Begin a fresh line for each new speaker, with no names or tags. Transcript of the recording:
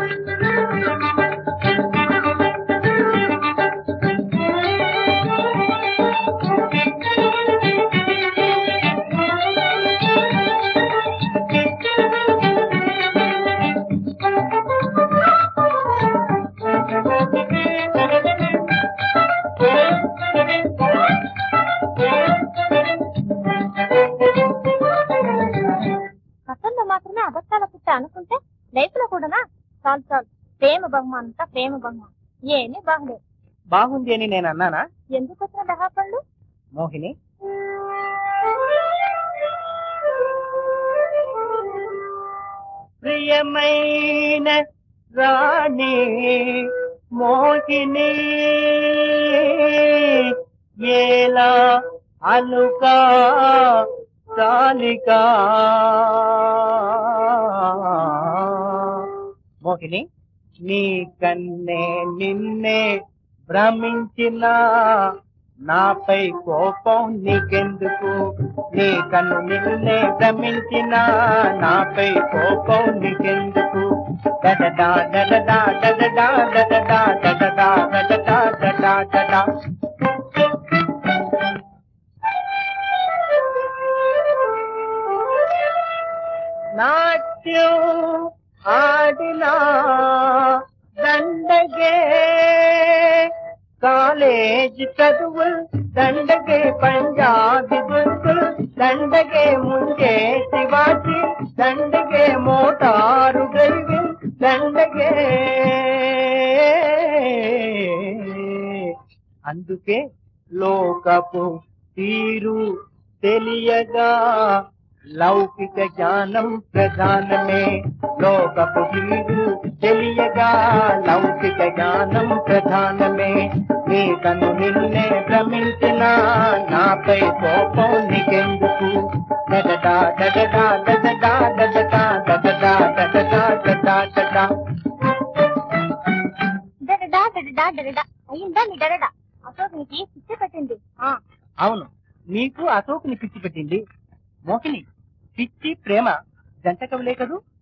కథల్లో మాత్రమే అబద్ధాల పుట్ట అనుకుంటే లైఫ్ లో కూడానా చాలు చాలు ప్రేమ బహుమానం అంతా ప్రేమ బహుమానం ఏమీ బాగులేదు
బాగుంది అని నేను అన్నానా
ఎందుకు వచ్చిన దహాపళ్ళు
మోహిని ప్రియమైన రాణి మోహిని ఏలా అలుకా చాలికా మోహిని నీ కన్నే నిన్నే భ్రమించిన నాపై కోపం నీకెందుకు నీ కన్ను నిన్నే భ్రమించిన నాపై కోపం నీకెందుకు డడడా డడడా డడడా డడడా డడడా డడడా డడడా డడా నాట్యం ఆడినా దండగే కాలేజ్ చదువులు దండగే పంజాబీ దుస్తులు దండగే ముందే శివాజీ దండగే మోటారు డ్రైవింగ్ దండగే అందుకే లోకపు తీరు తెలియగా లౌకిక జ్ఞానం ప్రధానమే లోకపు తీరు తెలియగా లౌకిక జ్ఞానం ప్రధానమే నీ కను నిన్నే భ్రమించిన నాపై కోపం నీకెందుకు డడడా డడడా డడడా డడడా డడడా డడడా డడడా డడడా
డడడా డడడా డడడా అయ్యిందా నీ డడడా అశోక్ నీకు పిచ్చి పెట్టింది ఆ
అవును నీకు అశోక్ని పిచ్చి పెట్టింది మోహిని పిచ్చి ప్రేమ జంట కవులే కదూ